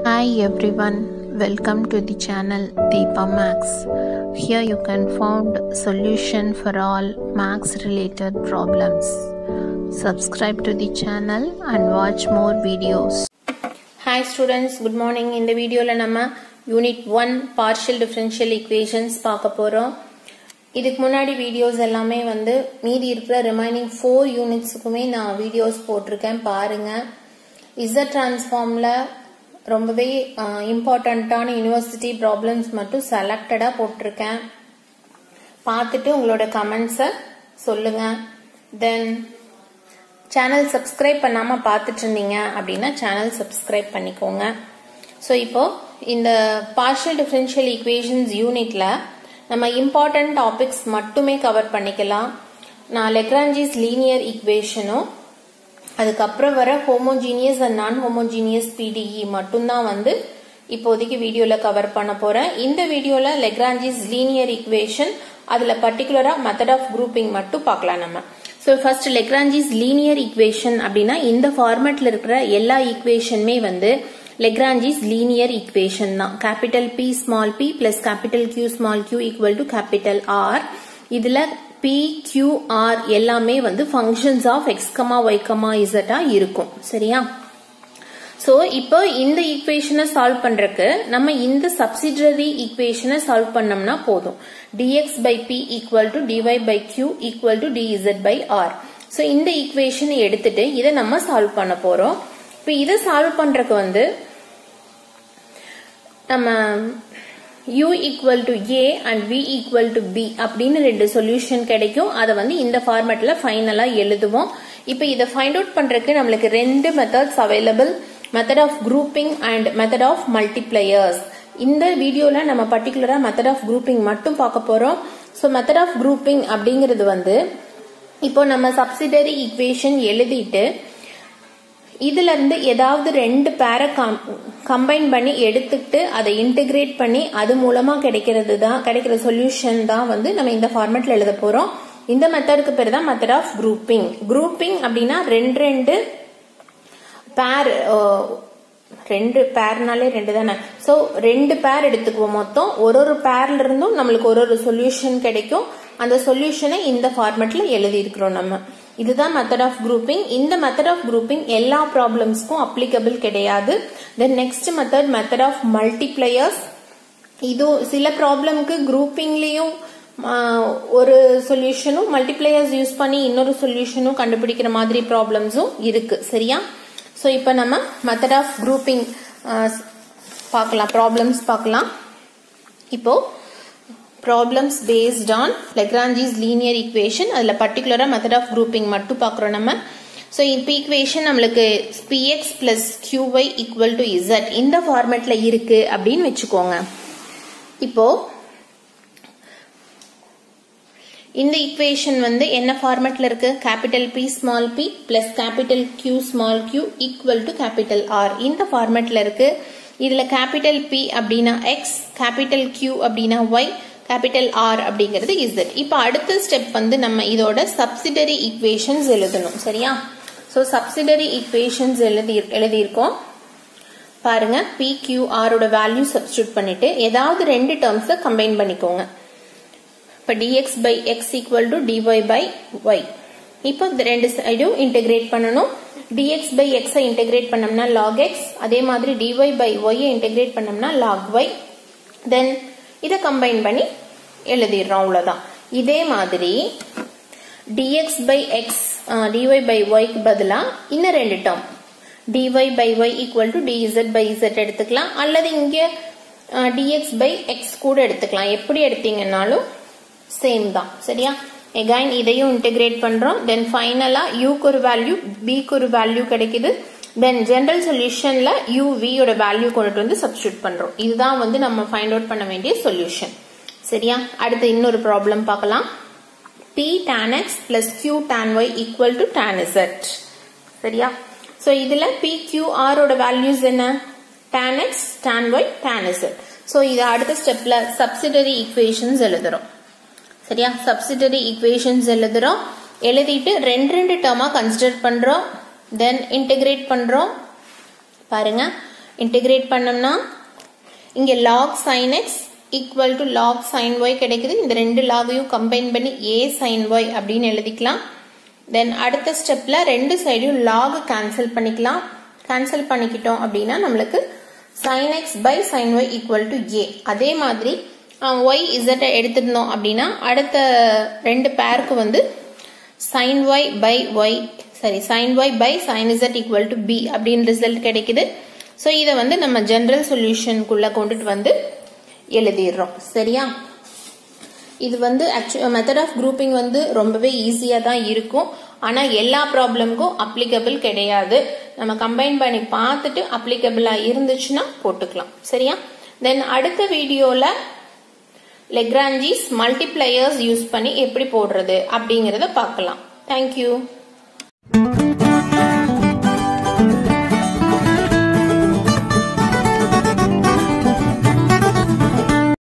Hi everyone, welcome to the channel Deepa Max. Here you can find solution for all max related problems. Subscribe to the channel and watch more videos. Hi students good morning இந்த வீடியோவில் நம்ம unit one partial differential equations பார்க்க போகிறோம் இதுக்கு முன்னாடி videos எல்லாமே வந்து மீதி இருக்கிற ரிமைனிங் ஃபோர் யூனிட்ஸுக்குமே நான் வீடியோஸ் போட்டிருக்கேன் பாருங்க இசட் டிரான்ஸ்ஃபார்மில் ரொம்பவே இம்பார்ட்டண்ட்டான யூனிவர்சிட்டி ப்ராப்ளம்ஸ் மட்டும் செலக்டடாக போட்டிருக்கேன் பார்த்துட்டு உங்களோட கமெண்ட்ஸை சொல்லுங்கள் தென் சேனல் சப்ஸ்கிரைப் பண்ணாமல் பார்த்துட்டு இருந்தீங்க அப்படின்னா சேனல் சப்ஸ்கிரைப் பண்ணிக்கோங்க ஸோ இப்போ இந்த பார்ஷியல் டிஃபரன்ஷியல் ஈக்குவேஷன்ஸ் யூனிட்ல நம்ம இம்பார்ட்டன்ட் டாபிக்ஸ் மட்டுமே கவர் பண்ணிக்கலாம் நான் லெக்ரான்ஜிஸ் லீனியர் ஈக்குவேஷனும் அதுக்கப்புறம் வர homogeneous and non homogeneous PDE மட்டும்தான் வந்து இப்போதைக்கு வீடியோவில் கவர் பண்ண போகிறேன் இந்த வீடியோவில் லெக்ரான்ஜிஸ் லீனியர் ஈக்குவேஷன் அதில் பர்டிகுலராக மெத்தட் ஆஃப் குரூப்பிங் மட்டும் பார்க்கலாம் நம்ம so first Lagrange's linear equation அப்படின்னா இந்த ஃபார்மேட்டில் இருக்கிற எல்லா ஈக்குவேஷனுமே வந்து லெக்ரான்ஜிஸ் லீனியர் ஈக்குவேஷன் தான் capital P small p plus capital Q small q equal to capital R இதில் பி கியூ ஆர் எல்லாமே வந்து ஃபங்க்ஷன்ஸ் ஆஃப் எக்ஸ்கமா ஒய்கமா இசட்டா இருக்கும் சரியா ஸோ இப்போ இந்த ஈக்குவேஷனை சால்வ் பண்றதுக்கு நம்ம இந்த சப்சிடரி ஈக்குவேஷனை சால்வ் பண்ணோம்னா போதும் dx by P equal to dy by Q equal to dz by R so இந்த ஈக்குவேஷனை எடுத்துட்டு இதை நம்ம சால்வ் பண்ண போறோம் இப்போ இதை சால்வ் பண்றதுக்கு வந்து நம்ம u equal to a and v equal to b அப்படின்னு ரெண்டு சொல்யூஷன் கிடைக்கும் அதை வந்து இந்த ஃபார்மேட்ல ஃபைனலாக எழுதுவோம் இப்போ இதை ஃபைண்ட் அவுட் பண்றதுக்கு நம்மளுக்கு ரெண்டு methods available method of grouping and method of multipliers இந்த வீடியோவில் நம்ம பர்டிகுலராக மெத்தட் ஆஃப் குரூப்பிங் மட்டும் பார்க்க போகிறோம் ஸோ மெத்தட் ஆஃப் குரூப்பிங் அப்படிங்கிறது வந்து இப்போ நம்ம சப்சிடரி ஈக்குவேஷன் எழுதிட்டு இதுல இருந்து ஏதாவது ரெண்டு பேரை கம்பைன் பண்ணி எடுத்துக்கிட்டு அதை இன்டிகிரேட் பண்ணி அது மூலமா கிடைக்கிறது தான் கிடைக்கிற சொல்யூஷன் தான் வந்து நம்ம இந்த ஃபார்மேட்ல எழுத போறோம் இந்த மெத்தடுக்கு பேர் தான் மெத்தட் ஆஃப் குரூப்பிங் குரூப்பிங் அப்படின்னா ரெண்டு ரெண்டு பேர் ரெண்டு பேர்னாலே ரெண்டு தானே ஸோ ரெண்டு பேர் எடுத்துக்குவோம் மொத்தம் ஒரு ஒரு பேர்ல இருந்தும் நம்மளுக்கு ஒரு ஒரு சொல்யூஷன் கிடைக்கும் அந்த சொல்யூஷனை இந்த ஃபார்மேட்ல எழுதியிருக்கிறோம் நம்ம இதுதான் மெத்தட் ஆஃப் குரூப்பிங் இந்த மெத்தட் ஆஃப் குரூப்பிங் எல்லா ப்ராப்ளம்ஸ்க்கும் அப்ளிகபிள் கிடையாது then next method method of multipliers இது சில ப்ராப்ளம்க்கு குரூப்பிங்லேயும் ஒரு சொல்யூஷனும் மல்டிப்ளையர்ஸ் யூஸ் பண்ணி இன்னொரு சொல்யூஷனும் கண்டுபிடிக்கிற மாதிரி ப்ராப்ளம்ஸும் இருக்கு சரியா ஸோ இப்போ நம்ம மெத்தட் ஆஃப் குரூப்பிங் பார்க்கலாம் ப்ராப்ளம்ஸ் பார்க்கலாம் இப்போ problems based on Lagrange's linear equation அதில் பர்டிகுலராக மெத்தட் ஆஃப் குரூப்பிங் மட்டும் பார்க்குறோம் நம்ம ஸோ இப்போ ஈக்குவேஷன் நம்மளுக்கு Px plus Qy equal to z இந்த ஃபார்மேட்டில் இருக்கு அப்படின்னு வச்சுக்கோங்க இப்போ இந்த ஈக்குவேஷன் வந்து என்ன ஃபார்மேட்ல இருக்கு capital P small p plus capital Q small q equal to capital R இந்த ஃபார்மேட்ல இருக்கு இதுல கேபிட்டல் பி அப்படின்னா எக்ஸ் கேபிட்டல் கியூ அப்படின்னா ஒய் கேபிட்டல் ஆர் அப்படிங்கிறது இசட் இப்போ அடுத்த ஸ்டெப் வந்து நம்ம இதோட சப்சிடரி ஈக்குவேஷன்ஸ் எழுதணும் சரியா ஸோ சப்சிடரி ஈக்குவேஷன்ஸ் எழுதி எழுதியிருக்கோம் பாருங்க பி கியூ ஆரோட வேல்யூ சப்ஸ்டியூட் பண்ணிட்டு ஏதாவது ரெண்டு டேர்ம்ஸை கம்பைன் பண்ணிக்கோங்க இப்போ dx by x equal to dy by y இப்போ இந்த ரெண்டு சைடும் இன்டெகிரேட் பண்ணணும் டிஎக்ஸ் பை எக்ஸை இன்டெகிரேட் பண்ணோம்னா லாக் எக்ஸ் அதே மாதிரி டிஒய் பை ஒய்யை இன்டெகிரேட் பண்ணோம்னா லாக் ஒய் தென் இதை கம்பைன் பண்ணி எழுதிடுறோம் அவ்வளோதான் இதே மாதிரி dx by x dy by ஒய்க்கு பதிலாக இன்னும் ரெண்டு term dy by y equal to dz by z எடுத்துக்கலாம் அல்லது இங்கே டிஎக்ஸ் பை எக்ஸ் கூட எடுத்துக்கலாம் எப்படி எடுத்தீங்கன்னாலும் சேம் தான் சரியா எகைன் இதையும் இன்டெகிரேட் பண்றோம் தென் ஃபைனலா யூக்கு ஒரு வேல்யூ பிக்கு ஒரு வேல்யூ கிடைக்குது தென் ஜென்ரல் சொல்யூஷன்ல யூ வியோட வேல்யூ கொண்டுட்டு வந்து சப்ஸ்டியூட் பண்றோம் இதுதான் வந்து நம்ம ஃபைண்ட் அவுட் பண்ண வேண்டிய சொல்யூஷன் சரியா அடுத்து இன்னொரு ப்ராப்ளம் பார்க்கலாம் P tan x plus Q tan y equal to tan z சரியா ஸோ இதுல பி கியூ ஆரோட வேல்யூஸ் என்ன tan x tan y tan z so இது அடுத்த ஸ்டெப்ல சப்சிடரி ஈக்குவேஷன்ஸ் எழுதுறோம் சரியா சப்சிடரி ஈக்குவேஷன்ஸ் எழுதுறோம் எழுதிட்டு ரெண்டு ரெண்டு டேர்மா கன்சிடர் பண்றோம் தென் இன்டெகிரேட் பண்றோம் பாருங்க இன்டிகிரேட் பண்ணோம்னா இங்கே log sine x equal to log sine y கிடைக்குது இந்த ரெண்டு லாகையும் கம்பைன் பண்ணி ஏ சைன் ஒய் அப்படின்னு எழுதிக்கலாம் தென் அடுத்த ஸ்டெப்ல ரெண்டு சைடையும் லாக் கேன்சல் பண்ணிக்கலாம் கேன்சல் பண்ணிக்கிட்டோம் அப்படின்னா நம்மளுக்கு sine x by sine y equal to a அதே மாதிரி ஒய் இசட்டை எடுத்திருந்தோம் அப்படின்னா அடுத்த ரெண்டு பேருக்கு வந்து sine y by y sorry sine y by sine z equal to b அப்படின்னு ரிசல்ட் கிடைக்குது ஸோ இதை வந்து நம்ம ஜென்ரல் சொல்யூஷனுக்குள்ள கொண்டுட்டு வந்து எழுதிடுறோம் சரியா இது வந்து ஆக்சுவல் மெத்தட் ஆஃப் குரூப்பிங் வந்து ரொம்பவே ஈஸியாக தான் இருக்கும் ஆனால் எல்லா ப்ராப்ளமுக்கும் அப்ளிகபிள் கிடையாது நம்ம கம்பைன் பண்ணி பார்த்துட்டு அப்ளிகபிளாக இருந்துச்சுன்னா போட்டுக்கலாம் சரியா தென் அடுத்த வீடியோவில் லெக்ரான்ஜிஸ் மல்டிப்ளையர்ஸ் யூஸ் பண்ணி எப்படி போடுறது அப்படிங்கிறத பார்க்கலாம் தேங்க்யூ